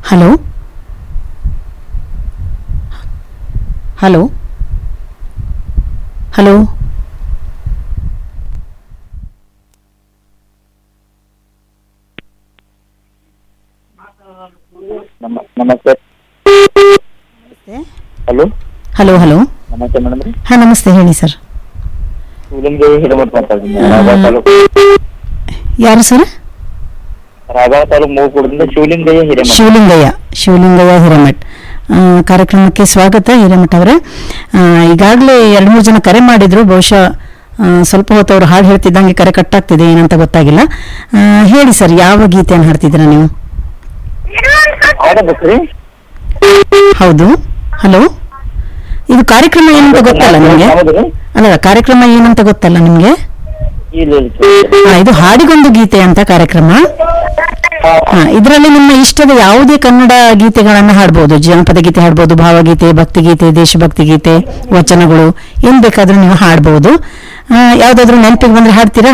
Hello hello hello ನಮ- ನಮಸ್ತೆ hello hello hello ನಮಸ್ತೆ ಮೇಡಮ್ ರೀ ಹಾಂ ನಮಸ್ತೆ ಹೇಳಿ ಸರ್ ಶಿವಲಿಂಗ ಹಿರೇಮಠ ಮಾತಾಡ್ತೀನಿ ರಾಯಬಾಗ ತಾಲೂಕು ಯಾರು ಸರ್ ರಾಯಬಾಗ ತಾಲೂಕು ಮೂಗುಡದಿಂದ ಶಿವಲಿಂಗಯ್ಯ ಹಿರೇಮಠ ಶಿವಲಿಂಗಯ್ಯ ಶಿವಲಿಂಗಯ್ಯ ಹಿರೇಮಠ್ ಆ, ಕಾರ್ಯಕ್ರಮಕ್ಕೆ ಸ್ವಾಗತ ಹಿರೇಮಠ್ ಅವರೇ ಈಗಾಗಲೇ ಎರಡು ಮೂರು ಜನ ಕರೆ ಮಾಡಿದ್ರು ಬಹುಶಃ ಆ, ಸ್ವಲ್ಪ ಹೊತ್ತು ಅವರು ಹಾಡು ಹೇಳ್ತಿದ್ದಂಗೆ ಕರೆ ಕಟ್ಟಾಗ್ತಿದೆ ಏನಂತ ಗೊತ್ತಾಗಿಲ್ಲ ಆ, ಹೇಳಿ ಸರ್ ಯಾವ ಗೀತೆಯನ್ನು ಹಾಡ್ತಿದ್ದೀರಾ ನೀವು ಆಡಬೇಕ್ರಿ ಹೌದು ಹಲೋ ಇದು ಕಾರ್ಯಕ್ರಮ ಏನಂತ ಗೊತ್ತಲ್ಲ ನಿಮಗೆ ಹೌದ್ರಿ ಅಲ್ಲ ಕಾರ್ಯಕ್ರಮ ಏನಂತ ಗೊತ್ತಲ್ಲ ನಿಮಗೆ ಇಲ್ಲ ಇಲ್ಲ ಸರ್. ಆ, ಇದು ಹಾಡಿಗೊಂದು ಗೀತೆ ಅಂತ ಕಾರ್ಯಕ್ರಮ ಹಾ ಇದರಲ್ಲಿ ನಿಮ್ಮ ಇಷ್ಟದ ಯಾವುದೇ ಕನ್ನಡ ಗೀತೆಗಳನ್ನ ಹಾಡ್ಬೋದು ಜನಪದ ಗೀತೆ ಹಾಡ್ಬೋದು ಭಾವಗೀತೆ ಭಕ್ತಿಗೀತೆ ದೇಶಭಕ್ತಿ ಗೀತೆ ವಚನಗಳು ಏನ್ ಬೇಕಾದ್ರೂ ನೀವು ಹಾಡ್ಬೋದು ಆ, ಯಾವ್ದಾದ್ರು ನೆನಪಿಗೆ ಬಂದ್ರೆ ಹಾಡ್ತೀರಾ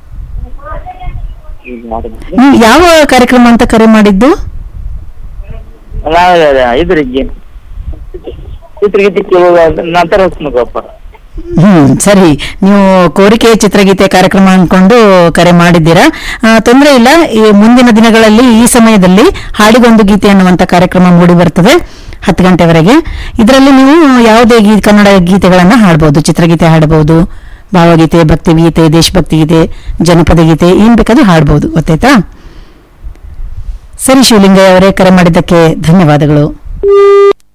ಈಗ ಆಡಬೇಕ್ರಿ. ನೀವು ಯಾವ ಕಾರ್ಯಕ್ರಮ ಅಂತ ಕರೆ ಮಾಡಿದ್ದು ನಾ- ಇದ್ರಿ ಗಿ- ಚಿತ್ರಗೀತೆ ಕೇಳುವ ನಂತರ ಹಚ್ಬೇಕಪ್ಪ ಹ್ಮ್ ಸರಿ ನೀವು ಕೋರಿಕೆ ಚಿತ್ರಗೀತೆ ಕಾರ್ಯಕ್ರಮ ಅನ್ಕೊಂಡು ಕರೆ ಮಾಡಿದ್ದೀರಾ ಆ, ತೊಂದ್ರೆ ಇಲ್ಲ ಈ ಮುಂದಿನ ದಿನಗಳಲ್ಲಿ ಈ ಸಮಯದಲ್ಲಿ ಹಾಡಿಗೊಂದು ಗೀತೆ ಅನ್ನುವಂತ ಕಾರ್ಯಕ್ರಮ ಮೂಡಿ ಬರ್ತದೆ ಹತ್ತು ಗಂಟೆವರೆಗೆ ಇದರಲ್ಲಿ ನೀವು ಯಾವುದೇ ಗೀ ಕನ್ನಡ ಗೀತೆಗಳನ್ನ ಹಾಡಬಹುದು ಚಿತ್ರಗೀತೆ ಹಾಡಬಹುದು ಭಾವಗೀತೆ ಭಕ್ತಿಗೀತೆ ದೇಶಭಕ್ತಿ ಗೀತೆ ಜನಪದ ಗೀತೆ ಏನ್ ಬೇಕಾದ್ರೂ ಹಾಡಬಹುದು ಗೊತ್ತಾಯ್ತಾ ಸರಿ ಶಿವಲಿಂಗಯ್ಯ ಅವರೇ ಕರೆ ಮಾಡಿದ್ದಕ್ಕೆ ಧನ್ಯವಾದಗಳು